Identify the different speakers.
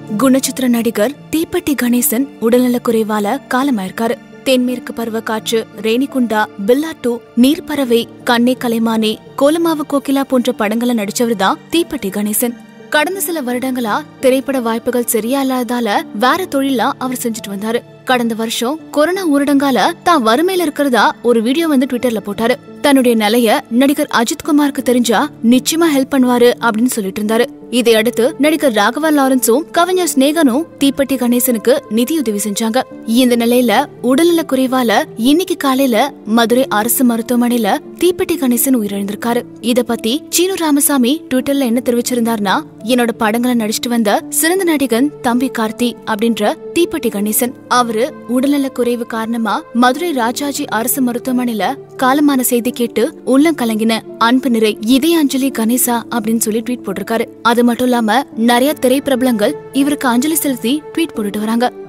Speaker 1: குணச்சித்திர நடிகர் தீப்பெட்டி கணேசன் உடல்நலக்குறைவால காலமாயிருக்காரு தென்மேற்கு பருவக்காற்று ரேணிகுண்டா பில்லாட்டு நீர்ப்பறவை கண்ணே கலைமானே கோலமாவு கோகிலா போன்ற படங்களை நடிச்சவர் தான் தீப்பெட்டி கணேசன் கடந்த சில வருடங்களா திரைப்பட வாய்ப்புகள் சரியா இல்லாததால வேற தொழிலா அவர் செஞ்சுட்டு வந்தாரு கடந்த வருஷம் கொரோனா ஊரடங்கால தான் வறுமையில இருக்கிறதா ஒரு வீடியோ வந்து ட்விட்டர்ல போட்டாரு தன்னுடைய நிலைய நடிகர் அஜித் குமாருக்கு தெரிஞ்சா நிச்சயமா ஹெல்ப் பண்ணுவாரு அப்படின்னு சொல்லிட்டு இருந்தாரு இதையடுத்து நடிகர் ராகவா லாரன்ஸும் கவிஞர் ஸ்னேகனும் தீப்பெட்டி கணேசனுக்கு நிதியுதவி செஞ்சாங்க இந்த நிலையில உடல்நல குறைவால இன்னைக்கு காலையில மதுரை அரசு மருத்துவமனையில தீப்பெட்டி கணேசன் உயிரிழந்திருக்காரு இத பத்தி சீனு ராமசாமி ட்விட்டர்ல என்ன தெரிவிச்சிருந்தாருன்னா என்னோட படங்களை நடிச்சிட்டு வந்த சிறந்த நடிகன் தம்பி கார்த்தி அப்படின்ற தீப்பெட்டி கணேசன் அவரு உடல்நல குறைவு காரணமா மதுரை ராஜாஜி அரசு மருத்துவமனையில காலமான செய்தி கேட்டு உள்ளம் கலங்கின அன்பு நிறை இதய அஞ்சலி கணேசா அப்படின்னு சொல்லி ட்வீட் போட்டிருக்காரு அது மட்டும் இல்லாம நிறைய திரைப்பிரபலங்கள் இவருக்கு அஞ்சலி செலுத்தி ட்வீட் போட்டுட்டு வராங்க